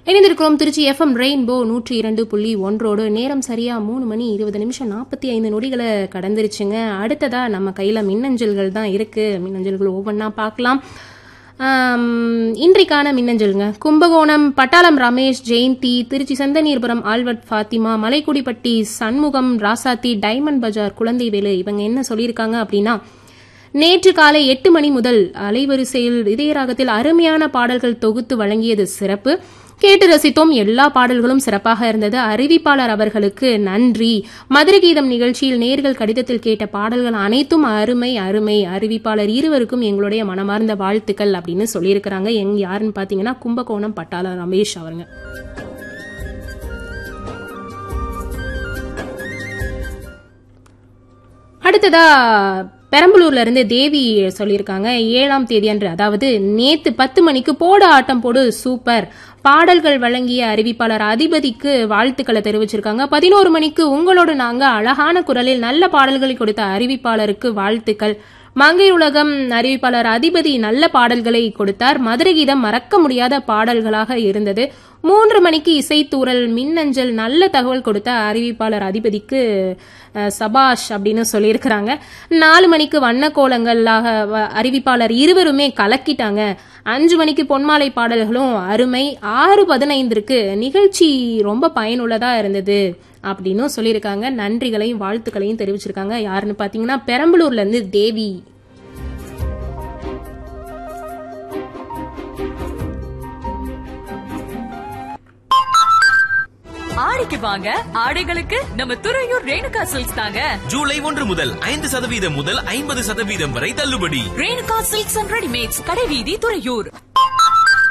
இணைந்திருக்கிறோம் Trichy FM rainbow நூற்றி இரண்டு புள்ளி ஒன்றோடு நேரம் சரியா மூணு மணி இருபது நிமிஷம் நாற்பத்தி ஐந்து நொடிகளை கடந்துருச்சுங்க அடுத்ததா நம்ம கையில மின்னஞ்சல்கள் தான் இருக்கு மின்னஞ்சல்கள் ஒவ்வொன்றா பார்க்கலாம் ஆம், இன்றைக்கான மின்னஞ்சலுங்க கும்பகோணம் பட்டாளம் ரமேஷ் ஜெயந்தி திருச்சி செந்தநீர்புரம் ஆல்வர்ட் ஃபாத்திமா மலைக்குடிப்பட்டி சண்முகம் ராசாத்தி டைமண்ட் பஜார் குழந்தைவேலு இவங்க என்ன சொல்லியிருக்காங்க அப்படின்னா நேற்று காலை எட்டு மணி முதல் அலைவரிசையில் இதயராகத்தில் அருமையான பாடல்கள் தொகுத்து வழங்கியது சிறப்பு கேட்டு ரசித்தோம் எல்லா பாடல்களும் சிறப்பாக இருந்தது அறிவிப்பாளர் அவர்களுக்கு நன்றி மதுரை கீதம் நிகழ்ச்சியில் நேர்கள் கடிதத்தில் கேட்ட பாடல்கள் அனைத்தும் அருமை அருமை அறிவிப்பாளர் இருவருக்கும் எங்களுடைய மனமார்ந்த வாழ்த்துக்கள் அப்படின்னு சொல்லியிருக்கிறாங்க எங் யாருன்னு பாத்தீங்கன்னா கும்பகோணம் பட்டாள ரமேஷ் அவருங்க அடுத்ததா பெரம்பலூர்ல இருந்து தேவி சொல்லியிருக்காங்க ஏழாம் தேதி அன்று அதாவது நேத்து பத்து மணிக்கு போடு ஆட்டம் போடு சூப்பர் பாடல்கள் வழங்கிய அறிவிப்பாளர் அதிபதிக்கு வாழ்த்துக்களை தெரிவிச்சிருக்காங்க பதினோரு மணிக்கு உங்களோடு நாங்க அழகான குரலில் நல்ல பாடல்களை கொடுத்த அறிவிப்பாளருக்கு வாழ்த்துக்கள் மங்கை உலகம் அறிவிப்பாளர் அதிபதி நல்ல பாடல்களை கொடுத்தார் மதுரை கீதம் மறக்க முடியாத பாடல்களாக இருந்தது மூன்று மணிக்கு இசைத்தூரல் மின்னஞ்சல் நல்ல தகவல் கொடுத்த அறிவிப்பாளர் அதிபதிக்கு அஹ், சபாஷ் அப்படின்னு சொல்லியிருக்கிறாங்க நாலு மணிக்கு வண்ண கோலங்களாக வ- அறிவிப்பாளர் இருவருமே கலக்கிட்டாங்க அஞ்சு மணிக்கு பொன்மாலை பாடல்களும் அருமை ஆறு பதினைந்திற்கு நிகழ்ச்சி ரொம்ப பயனுள்ளதா இருந்தது அப்படின்னும் சொல்லியிருக்காங்க நன்றிகளையும் வாழ்த்துக்களையும் தெரிவிச்சிருக்காங்க யாருன்னு பாத்தீங்கன்னா பெரம்பலூர்ல இருந்து தேவி ஆடிக்கு வாங்க ஆடைகளுக்கு நம்ம துறையூர் ரேணுகா சில்க்ஸ் தாங்க ஜூலை ஒன்று முதல் ஐந்து சதவீதம் முதல் ஐம்பது சதவீதம் வரை தள்ளுபடி ரேணுகா சில்க்ஸ் அண்ட் ரெடிமேட்ஸ் கடைவீதி துறையூர்